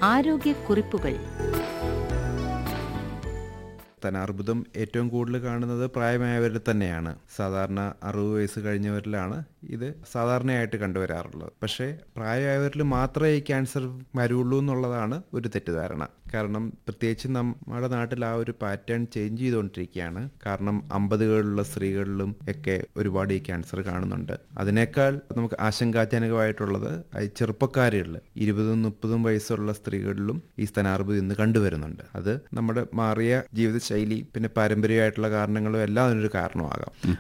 ആരോഗ്യക്കുറിപ്പുകൾ സ്തനാർബുദം ഏറ്റവും കൂടുതൽ കാണുന്നത് പ്രായമായവരിൽ തന്നെയാണ് സാധാരണ അറുപത് വയസ്സ് കഴിഞ്ഞവരിലാണ് ഇത് സാധാരണയായിട്ട് കണ്ടുവരാറുള്ളത് പക്ഷേ പ്രായമായവരിൽ മാത്രമേ ഈ ക്യാൻസർ വരുള്ളൂ എന്നുള്ളതാണ് ഒരു തെറ്റിദ്ധാരണ കാരണം പ്രത്യേകിച്ച് നമ്മുടെ നാട്ടിൽ ആ ഒരു പാറ്റേൺ ചേഞ്ച് ചെയ്തുകൊണ്ടിരിക്കുകയാണ് കാരണം അമ്പതുകളിലുള്ള സ്ത്രീകളിലും ഒക്കെ ഒരുപാട് ഈ ക്യാൻസർ കാണുന്നുണ്ട് അതിനേക്കാൾ നമുക്ക് ആശങ്കാജനകമായിട്ടുള്ളത് ഈ ചെറുപ്പക്കാരികളിൽ ഇരുപതും മുപ്പതും വയസ്സുള്ള സ്ത്രീകളിലും ഈ സ്തനാർബുദം ഇന്ന് കണ്ടുവരുന്നുണ്ട് അത് നമ്മുടെ മാറിയ ജീവിതശൈലി പിന്നെ പാരമ്പര്യമായിട്ടുള്ള കാരണങ്ങളും എല്ലാം അതിനൊരു കാരണമാകാം